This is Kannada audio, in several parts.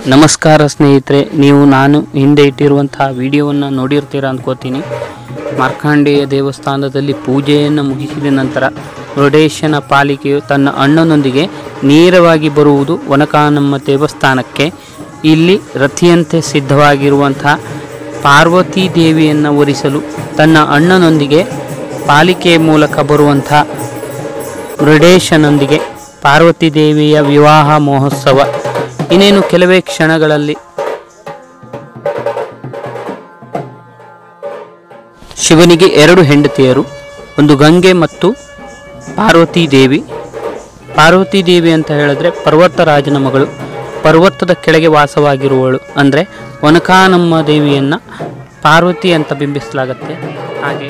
ನಮಸ್ಕಾರ ಸ್ನೇಹಿತರೆ ನೀವು ನಾನು ಹಿಂದೆ ಇಟ್ಟಿರುವಂತಹ ವಿಡಿಯೋವನ್ನು ನೋಡಿರ್ತೀರ ಅಂದ್ಕೋತೀನಿ ಮಾರ್ಕಾಂಡೇಯ ದೇವಸ್ಥಾನದಲ್ಲಿ ಪೂಜೆಯನ್ನು ಮುಗಿಸಿದ ನಂತರ ಮುರುಡೇಶನ ಪಾಲಿಕೆಯು ತನ್ನ ಅಣ್ಣನೊಂದಿಗೆ ನೇರವಾಗಿ ಬರುವುದು ವನಕಾನಮ್ಮ ದೇವಸ್ಥಾನಕ್ಕೆ ಇಲ್ಲಿ ರಥಿಯಂತೆ ಸಿದ್ಧವಾಗಿರುವಂತಹ ಪಾರ್ವತೀ ದೇವಿಯನ್ನು ಒರಿಸಲು ತನ್ನ ಅಣ್ಣನೊಂದಿಗೆ ಪಾಲಿಕೆಯ ಮೂಲಕ ಬರುವಂಥ ಮೃಡೇಶನೊಂದಿಗೆ ಪಾರ್ವತಿ ದೇವಿಯ ವಿವಾಹ ಮಹೋತ್ಸವ ಇನ್ನೇನು ಕೆಲವೇ ಕ್ಷಣಗಳಲ್ಲಿ ಶಿವನಿಗೆ ಎರಡು ಹೆಂಡತಿಯರು ಒಂದು ಗಂಗೆ ಮತ್ತು ಪಾರ್ವತಿ ದೇವಿ ಪಾರ್ವತಿ ದೇವಿ ಅಂತ ಹೇಳಿದ್ರೆ ಪರ್ವತರಾಜನ ಮಗಳು ಪರ್ವತದ ಕೆಳಗೆ ವಾಸವಾಗಿರುವವಳು ಅಂದರೆ ಒನಕಾನಮ್ಮ ದೇವಿಯನ್ನು ಪಾರ್ವತಿ ಅಂತ ಬಿಂಬಿಸಲಾಗತ್ತೆ ಹಾಗೆ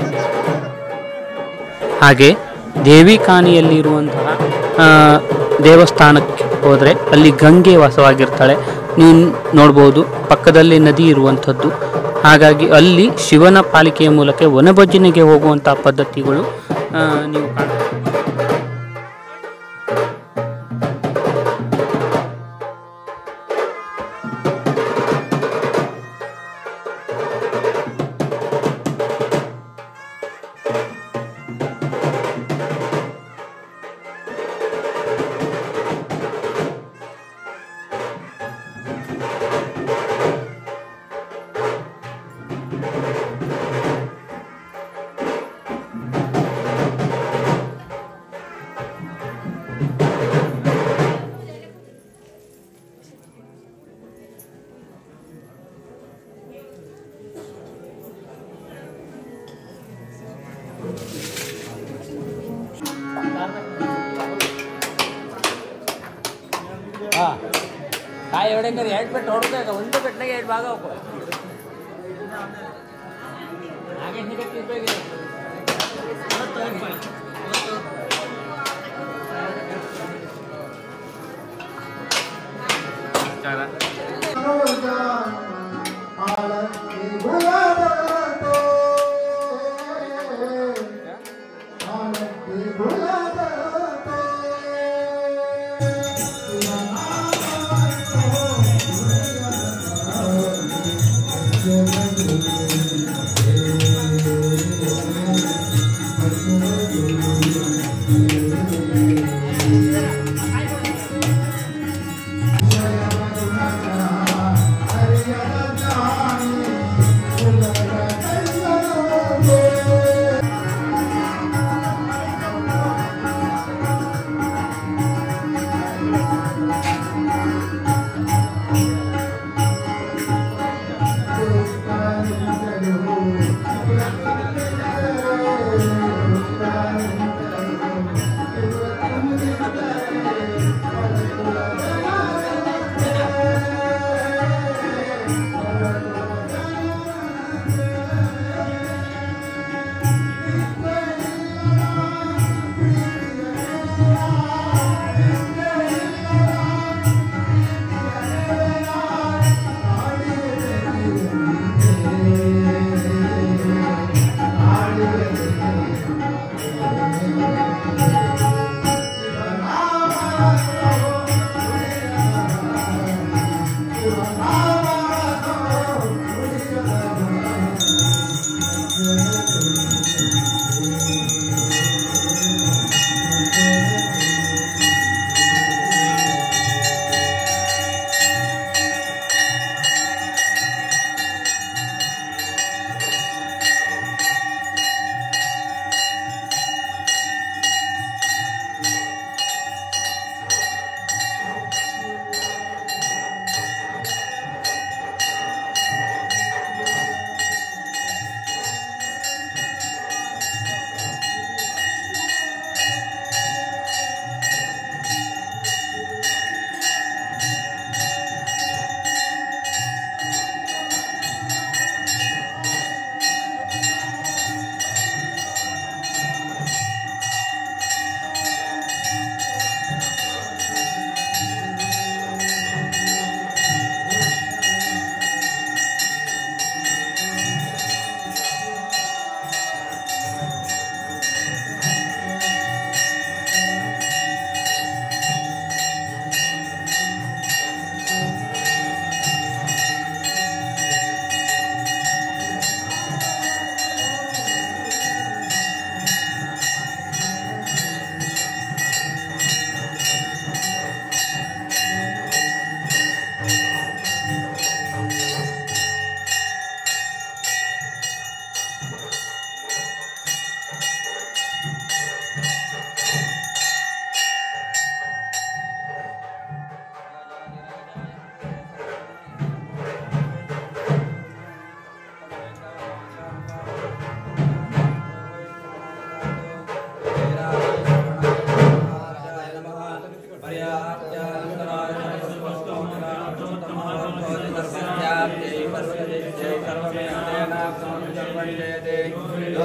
ಹಾಗೆ ದೇವಿ ಕಾಣಿಯಲ್ಲಿ ಇರುವಂತಹ ಆ, ದೇವಸ್ಥಾನಕ್ಕೆ ಹೋದರೆ ಅಲ್ಲಿ ಗಂಗೆ ವಾಸವಾಗಿರ್ತಾಳೆ ನೀವು ನೋಡ್ಬೋದು ಪಕ್ಕದಲ್ಲಿ ನದಿ ಇರುವಂಥದ್ದು ಹಾಗಾಗಿ ಅಲ್ಲಿ ಶಿವನ ಪಾಲಿಕೆಯ ಮೂಲಕ ವನಭಜನೆಗೆ ಹೋಗುವಂಥ ಪದ್ಧತಿಗಳು ಆ, ನೀವು ಕಾಣ್ಬೋದು ಹಾಂ ಕಾಯಿ ಹೊಡೆಂಗಾರೆ ಎರಡು ಪೆಟ್ಟು ಹೊಡ್ದಾಗ ಒಂದು ಪೆಟ್ಟಿನಾಗ ಎರಡು ಭಾಗ ಹೋಗು ಹಾಗೆ ಹಿಂದಕ್ಕೆ ಉಪಯೋಗ परिजयते यो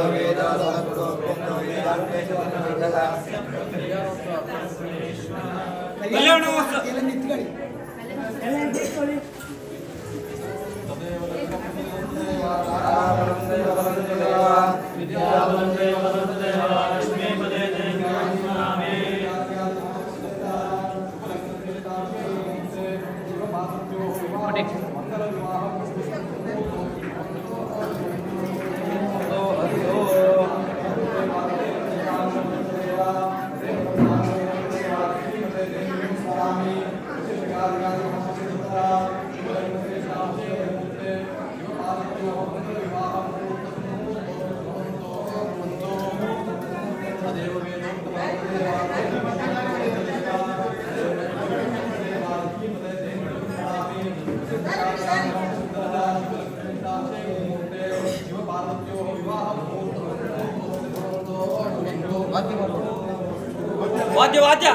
ವಾದ್ಯ ವಾದ್ಯ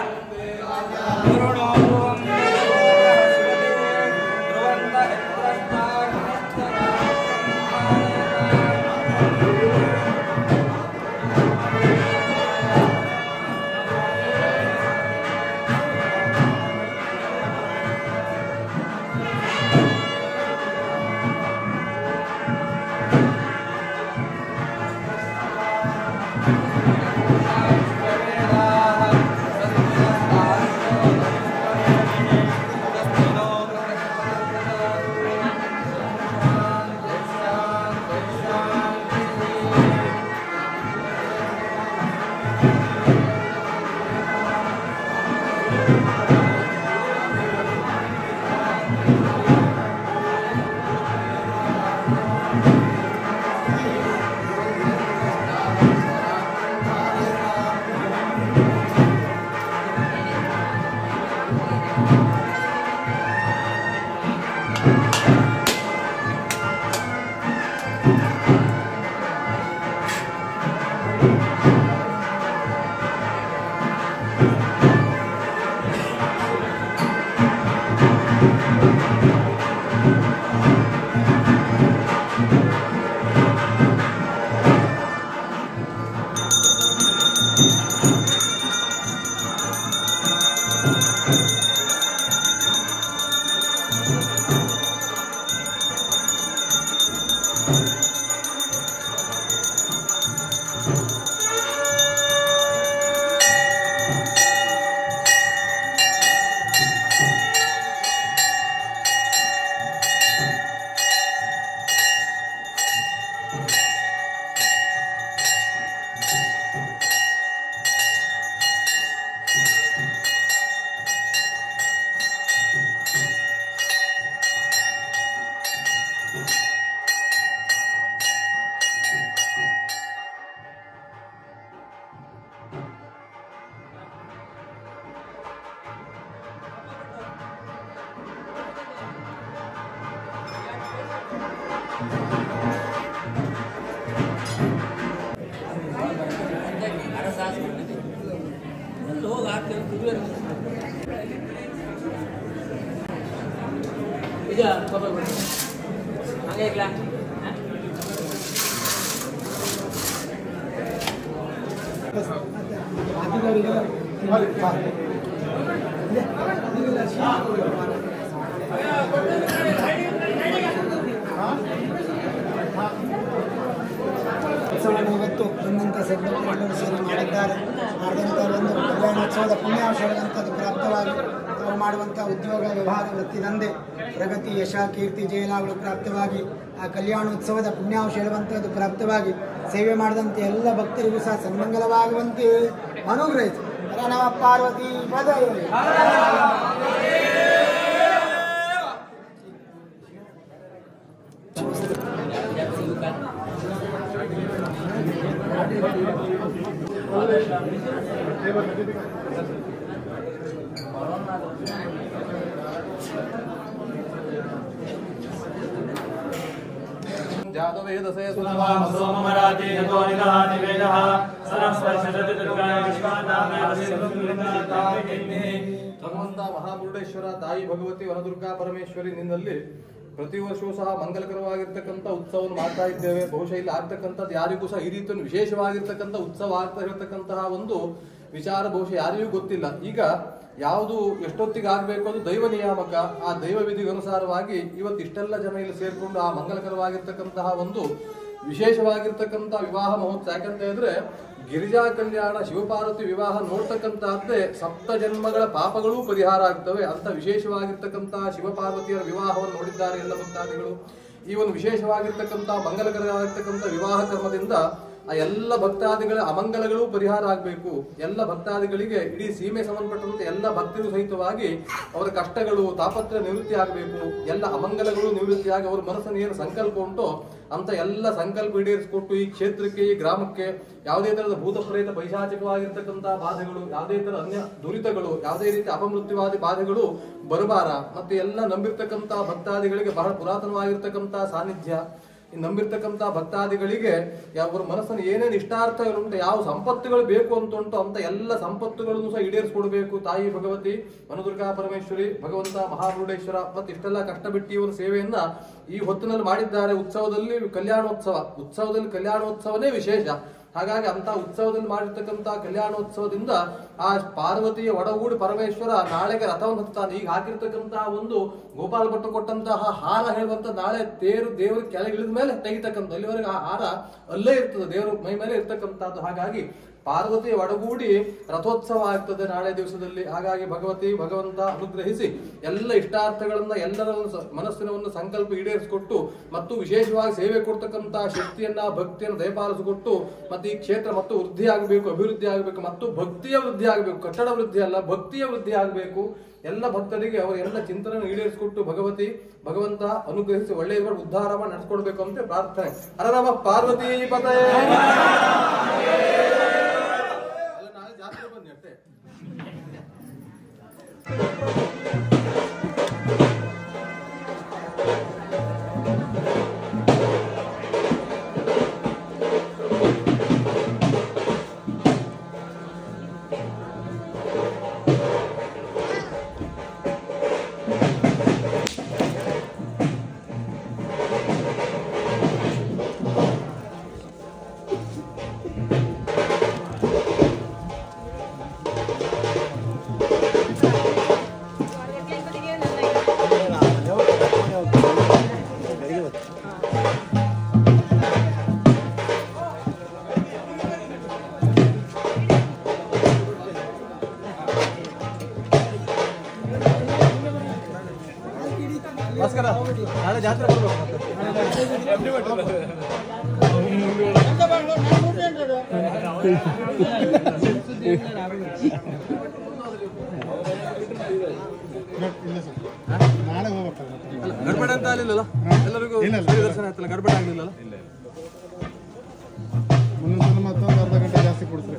ಇದು ತಗೊಳ್ಬಿಡಿ ಹಂಗೆ ಇರ್ಲಾ ಉತ್ಸವವನ್ನು ಇವತ್ತು ಬಂದಂಥ ಸದ್ಭಕ್ತರೆಲ್ಲರೂ ಸೇರಿ ಮಾಡಿದ್ದಾರೆ ಮಾಡಿದಂಥ ಒಂದು ಕಲ್ಯಾಣೋತ್ಸವದ ಪುಣ್ಯಾಶ ಹೇಳುವಂಥದ್ದು ಪ್ರಾಪ್ತವಾಗಿ ತಾವು ಮಾಡುವಂಥ ಉದ್ಯೋಗ ವ್ಯವಹಾರ ವೃತ್ತಿದಂದೆ ಪ್ರಗತಿ ಯಶ ಕೀರ್ತಿ ಜಯಲಾಭಗಳು ಪ್ರಾಪ್ತವಾಗಿ ಆ ಕಲ್ಯಾಣೋತ್ಸವದ ಪುಣ್ಯಾಂಶ ಹೇಳುವಂಥದ್ದು ಪ್ರಾಪ್ತವಾಗಿ ಸೇವೆ ಮಾಡಿದಂಥ ಎಲ್ಲ ಭಕ್ತರಿಗೂ ಸಹ ಸನ್ಮಂಗಲವಾಗುವಂತೆ ಅನುಗ್ರಹಿಸಿ ಹರ ನಮ ಪಾರ್ವತಿ ಪದ ಜಾತವೇದಸೇ ಭಗವಂತ ಮಹಾಮುರುಡೇಶ್ವರ ತಾಯಿ ಭಗವತಿ ವನದುರ್ಗಾ ಪರಮೇಶ್ವರಿ ನಿನ್ನಲ್ಲಿ ಪ್ರತಿ ವರ್ಷವೂ ಸಹ ಮಂಗಲಕರವಾಗಿರ್ತಕ್ಕಂಥ ಉತ್ಸವವನ್ನು ಮಾಡ್ತಾ ಇದ್ದೇವೆ ಬಹುಶಃ ಇಲ್ಲಿ ಆಗ್ತಕ್ಕಂಥದ್ದು ಯಾರಿಗೂ ಸಹ ಈ ರೀತಿ ಒಂದು ವಿಶೇಷವಾಗಿರ್ತಕ್ಕಂಥ ಉತ್ಸವ ಆಗ್ತಾ ಇರತಕ್ಕಂತಹ ಒಂದು ವಿಚಾರ ಬಹುಶಃ ಯಾರಿಗೂ ಗೊತ್ತಿಲ್ಲ ಈಗ ಯಾವುದು ಎಷ್ಟೊತ್ತಿಗೆ ಆಗ್ಬೇಕು ಅದು ದೈವ ನಿಯಾಮಕ ಆ ದೈವ ವಿಧಿಗೆ ಅನುಸಾರವಾಗಿ ಇವತ್ತು ಇಷ್ಟೆಲ್ಲ ಜನ ಇಲ್ಲಿ ಸೇರ್ಕೊಂಡು ಆ ಮಂಗಲಕರವಾಗಿರ್ತಕ್ಕಂತಹ ಒಂದು ವಿಶೇಷವಾಗಿರ್ತಕ್ಕಂಥ ವಿವಾಹ ಮಹೋತ್ಸವ ಯಾಕಂತ ಹೇಳಿದ್ರೆ ಗಿರಿಜಾ ಕಲ್ಯಾಣ ಶಿವಪಾರ್ವತಿ ವಿವಾಹ ನೋಡ್ತಕ್ಕಂತಹದ್ದೇ ಸಪ್ತ ಜನ್ಮಗಳ ಪಾಪಗಳೂ ಪರಿಹಾರ ಆಗ್ತವೆ ಅಂತ ವಿಶೇಷವಾಗಿರ್ತಕ್ಕಂತಹ ಶಿವಪಾರ್ವತಿಯರ ವಿವಾಹವನ್ನು ನೋಡಿದ್ದಾರೆ ಎಲ್ಲ ಭಕ್ತಾದಿಗಳು ಈ ಒಂದು ವಿಶೇಷವಾಗಿರ್ತಕ್ಕಂಥ ಮಂಗಲಕರವಾಗಿರ್ತಕ್ಕಂಥ ವಿವಾಹ ಕರ್ಮದಿಂದ ಆ ಎಲ್ಲ ಭಕ್ತಾದಿಗಳ ಅಮಂಗಲಗಳು ಪರಿಹಾರ ಆಗಬೇಕು ಎಲ್ಲ ಭಕ್ತಾದಿಗಳಿಗೆ ಇಡೀ ಸೀಮೆ ಸಂಬಂಧಪಟ್ಟಂತೆ ಎಲ್ಲ ಭಕ್ತರು ಸಹಿತವಾಗಿ ಅವರ ಕಷ್ಟಗಳು ತಾಪತ್ರ ನಿವೃತ್ತಿ ಆಗಬೇಕು ಎಲ್ಲ ಅಮಂಗಲಗಳು ನಿವೃತ್ತಿಯಾಗಿ ಅವರ ಮನಸ್ಸನ್ನು ಏನು ಸಂಕಲ್ಪ ಉಂಟೋ ಅಂತ ಎಲ್ಲ ಸಂಕಲ್ಪ ಈಡೇರಿಸಿಕೊಟ್ಟು ಈ ಕ್ಷೇತ್ರಕ್ಕೆ ಈ ಗ್ರಾಮಕ್ಕೆ ಯಾವುದೇ ತರಹದ ಭೂತ ಪ್ರೇತ ಪೈಶಾಚಿಕವಾಗಿರ್ತಕ್ಕಂತಹ ಬಾಧೆಗಳು ಯಾವುದೇ ತರ ಅನ್ಯ ದುರಿತಗಳು ಯಾವುದೇ ರೀತಿ ಅಪಮೃತ್ಯುವಾದಿ ಬಾಧೆಗಳು ಬರಬಾರ ಮತ್ತೆ ಎಲ್ಲ ನಂಬಿರ್ತಕ್ಕಂತಹ ಭಕ್ತಾದಿಗಳಿಗೆ ಬಹಳ ಪುರಾತನವಾಗಿರ್ತಕ್ಕಂತಹ ಸಾನ್ನಿಧ್ಯ ಈ ನಂಬಿರ್ತಕ್ಕಂಥ ಭಕ್ತಾದಿಗಳಿಗೆ ಅವರ ಮನಸ್ಸನ್ನು ಏನೇನು ಇಷ್ಟಾರ್ಥಗಳುಂಟು ಯಾವ ಸಂಪತ್ತುಗಳು ಬೇಕು ಅಂತ ಉಂಟು ಅಂತ ಎಲ್ಲ ಸಂಪತ್ತುಗಳನ್ನು ಸಹ ಈಡೇರಿಸ್ಕೊಡ್ಬೇಕು ತಾಯಿ ಭಗವತಿ ಮನದುರ್ಗಾ ಪರಮೇಶ್ವರಿ ಭಗವಂತ ಮಹಾಮೃಡೇಶ್ವರ ಮತ್ತೆ ಇಷ್ಟೆಲ್ಲ ಕಷ್ಟ ಬಿಟ್ಟು ಇವರ ಸೇವೆಯನ್ನ ಈ ಹೊತ್ತಿನಲ್ಲಿ ಮಾಡಿದ್ದಾರೆ ಉತ್ಸವದಲ್ಲಿ ಕಲ್ಯಾಣೋತ್ಸವ ಉತ್ಸವದಲ್ಲಿ ಕಲ್ಯಾಣೋತ್ಸವನೇ ವಿಶೇಷ ಹಾಗಾಗಿ ಅಂತ ಉತ್ಸವದಲ್ಲಿ ಮಾಡಿರ್ತಕ್ಕಂಥ ಕಲ್ಯಾಣೋತ್ಸವದಿಂದ ಆ ಪಾರ್ವತಿಯ ಒಡಗೂಡಿ ಪರಮೇಶ್ವರ ನಾಳೆಗೆ ರಥವನ್ನು ಹತ್ತಾನೆ ಈಗ ಹಾಕಿರ್ತಕ್ಕಂತಹ ಒಂದು ಗೋಪಾಲ ಭಟ್ರು ಕೊಟ್ಟಂತಹ ಹಾರ ಹೇಳುವಂತ ನಾಳೆ ತೇರು ದೇವರು ಕೆಳಗೆ ಇಳಿದ ಮೇಲೆ ತೆಗಿತಕ್ಕಂಥ ಅಲ್ಲಿವರೆಗೆ ಆ ಹಾರ ಅಲ್ಲೇ ಇರ್ತದೆ ದೇವರು ಮೈ ಮೇಲೆ ಇರ್ತಕ್ಕಂಥದ್ದು ಹಾಗಾಗಿ ಪಾರ್ವತಿಯ ಒಡಗೂಡಿ ರಥೋತ್ಸವ ಆಗ್ತದೆ ನಾಳೆ ದಿವಸದಲ್ಲಿ ಹಾಗಾಗಿ ಭಗವತಿ ಭಗವಂತ ಅನುಗ್ರಹಿಸಿ ಎಲ್ಲ ಇಷ್ಟಾರ್ಥಗಳನ್ನ ಎಲ್ಲರ ಒಂದು ಸ- ಮನಸ್ಸಿನ ಒಂದು ಸಂಕಲ್ಪ ಈಡೇರಿಸಿಕೊಟ್ಟು ಮತ್ತು ವಿಶೇಷವಾಗಿ ಸೇವೆ ಕೊಡ್ತಕ್ಕಂತ ಶಕ್ತಿಯನ್ನ ಭಕ್ತಿಯನ್ನು ದಯಪಾಲಿಸಿಕೊಟ್ಟು ಮತ್ತೆ ಈ ಕ್ಷೇತ್ರ ಮತ್ತು ವೃದ್ಧಿ ಆಗಬೇಕು ಅಭಿವೃದ್ಧಿ ಆಗಬೇಕು ಮತ್ತು ಭಕ್ತಿಯ ವೃದ್ಧಿ ಆಗಬೇಕು ಕಟ್ಟಡ ವೃದ್ಧಿ ಅಲ್ಲ ಭಕ್ತಿಯ ವೃದ್ಧಿ ಆಗಬೇಕು ಎಲ್ಲ ಭಕ್ತರಿಗೆ ಅವರ ಎಲ್ಲ ಚಿಂತನೆ ಈಡೇರಿಸಿಕೊಟ್ಟು ಭಗವತಿ ಭಗವಂತ ಅನುಗ್ರಹಿಸಿ ಒಳ್ಳೆಯ ಉದ್ಧಾರ ಮಾಡಿ ನಡೆಸ್ಕೊಡ್ಬೇಕು ಅಂತ ಪ್ರಾರ್ಥನೆ ಹರ ನಮ ಪಾರ್ವತಿ ಪತಯೇ ಅಲ್ಲ ನಾಳೆ ಜಾತ್ರೆ ಬನ್ನಿ ಅಷ್ಟೇ ಭಾಸ್ಕರ ನಾಳೆ ಜಾತ್ರೆ ಬರ್ಬೇಕು ನಾಳೆ ಹೋಗ್ಬೇಕಲ್ಲ ಗಡ್ಬಡ ಅಂತ ಆಗಲಿಲ್ಲಲ್ಲ ಎಲ್ಲರಿಗೂ ಸರಿ ದರ್ಶನ ಆಯ್ತಲ್ಲ ಗಡ್ಬಡ ಆಗ್ಲಿಲ್ಲಲ್ಲ ಮುಂದಿನ ಸಲ ಮತ್ತೊಂದು ಅರ್ಧ ಗಂಟೆ ಜಾಸ್ತಿ ಕೊಡ್ತಾರೆ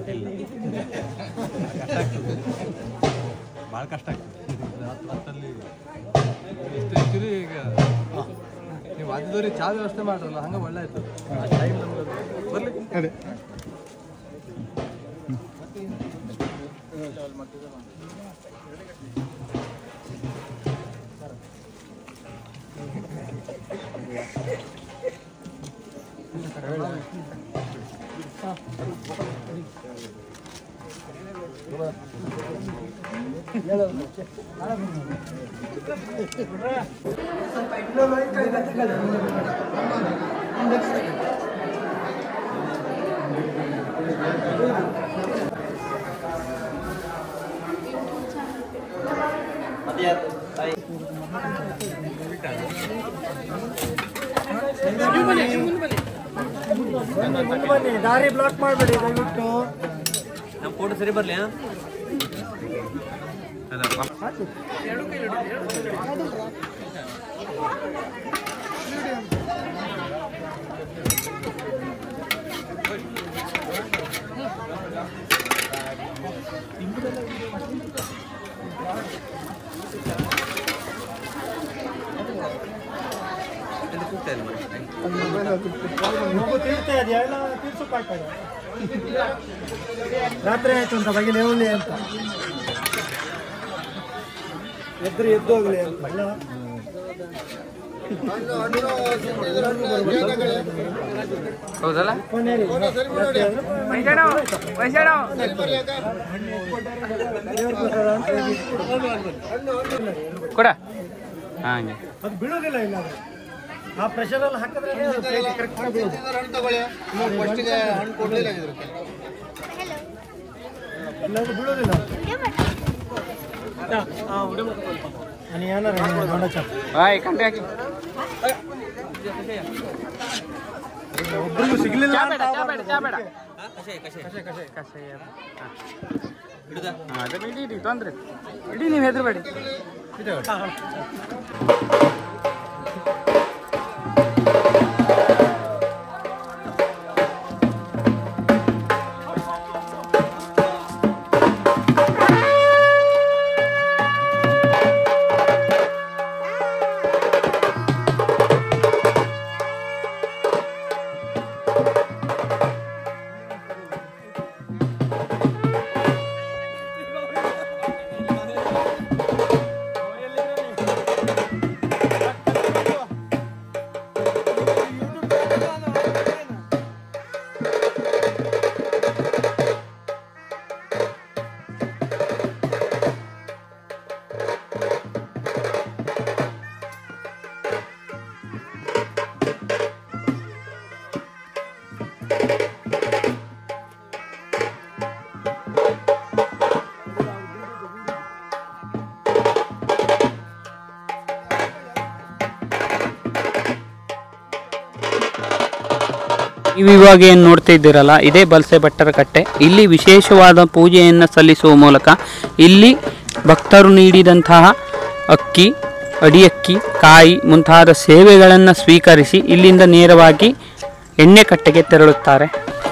ಭಾಳ ಕಷ್ಟ ಆಗ್ತದೆ ಹತ್ತಲ್ಲಿ ಎಷ್ಟು ಆ್ಯಕ್ಚುಲಿ ಈಗ ನೀವು ವಾದ್ಯದವ್ರಿಗೆ ಚಾ ವ್ಯವಸ್ಥೆ ಮಾಡ್ರಲ್ಲ ಹಂಗೆ ಒಳ್ಳೆ ಆಯ್ತು ಟೈಮ್ ನಮ್ಗೆ ಬರ್ಲಿ ಅದೇ ದಾರಿ ಬ್ಲಾಕ್ ಮಾಡಬೇಡಿ ದಯವಿಟ್ಟು ನಮ್ಮ ಫೋಟೋ ಸರಿ ಬರಲಿ నువ్వు తీర్తే అది ఎలా తీర్చుకుంటాడు ರಾತ್ರಿ ಆಯ್ತು ಅಂತ ಬಗೆಲಿ ಹೋಗ್ಲಿ ಅಂತ ಎದ್ರು ಎದ್ದು ಹೋಗ್ಲಿ ಅಂತ ಹೌದಲ್ಲ ವೈಶಾಣ ವೈಶಾಣ ಕೊಡ ಹಾಗೆ ಅದು ಬೀಳೋದಿಲ್ಲ ಇಲ್ಲ ಅದು. ಆ ಪ್ರೆಷರ್ ಅಲ್ಲಿ ಹಾಕಿದ್ರೆ ಕರೆಕ್ಟ್ ಬೀಳೋದು ಇಲ್ಲ ಅದು ಬೀಳೋದಿಲ್ಲ ನಾನು ಏನಾರ ನೋಡಚ್ಚ ಬಾಯ್ ಕಂಡೆ ಹಾಕಿ ಒಬ್ರಿಗೂ ಸಿಗ್ಲಿಲ್ಲ ಚಾ ಅಂತ ಬೇಡ ಚಾ ಬೇಡ ಚಾ ಬೇಡ ಕಷಾಯ ಹಾ. ಹಾ, ಅದನ್ನ ಇಡಿ ಇಡಿ ತೊಂದ್ರೆ ಇಡಿ ನೀವು ಹೆದರ್ಬೇಡಿ ನೀವು ಇವಾಗ ಏನು ನೋಡ್ತಾ ಇದ್ದೀರಲ್ಲ ಇದೇ ಬಲ್ಸೆ ಭಟ್ಟರ ಕಟ್ಟೆ ಇಲ್ಲಿ ವಿಶೇಷವಾದ ಪೂಜೆಯನ್ನು ಸಲ್ಲಿಸುವ ಮೂಲಕ ಇಲ್ಲಿ ಭಕ್ತರು ನೀಡಿದಂತಹ ಅಕ್ಕಿ ಅಡಿಯಕ್ಕಿ ಕಾಯಿ ಮುಂತಾದ ಸೇವೆಗಳನ್ನು ಸ್ವೀಕರಿಸಿ ಇಲ್ಲಿಂದ ನೇರವಾಗಿ ಎಣ್ಣೆ ಕಟ್ಟೆಗೆ ತೆರಳುತ್ತಾರೆ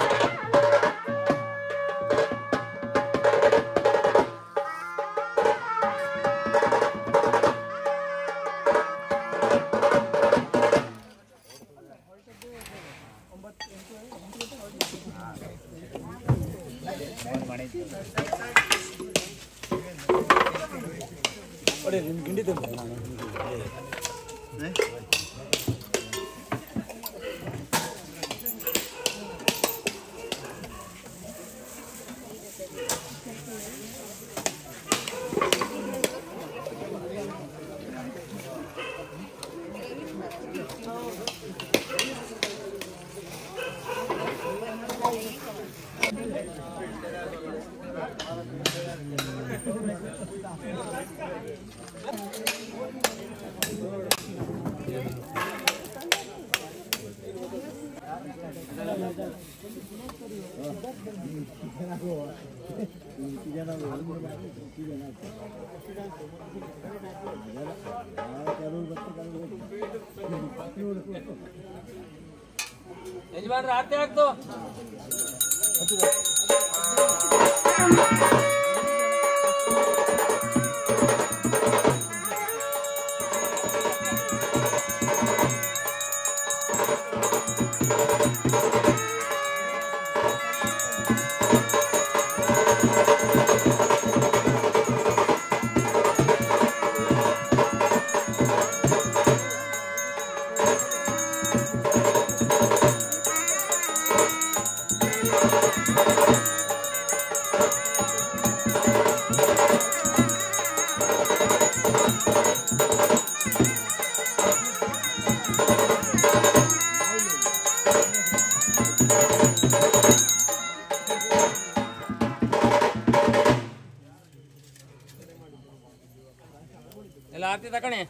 ಯಜಮಾನ್ರ ಆರ್ತಿ ಆಗ್ತು ಎಲ್ಲ ಆರ್ತಿ ತಕಣಿ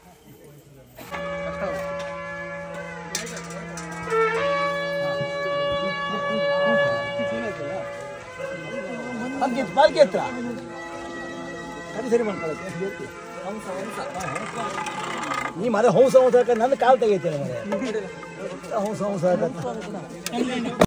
ಪಾಲ್ಕಿ ಪಾಲ್ಕಿ ಹತ್ರ ಕಡಿ ಸರಿ ಮಾಡ್ಕೊಳಕ್ಕೆ ನೀ ಮರ ಹಂಸ ಹಂಸ ನನ್ನ ಕಾಲು ತೆಗೈತೆ ಮರೆ ಹಂಸ ಹಂಸ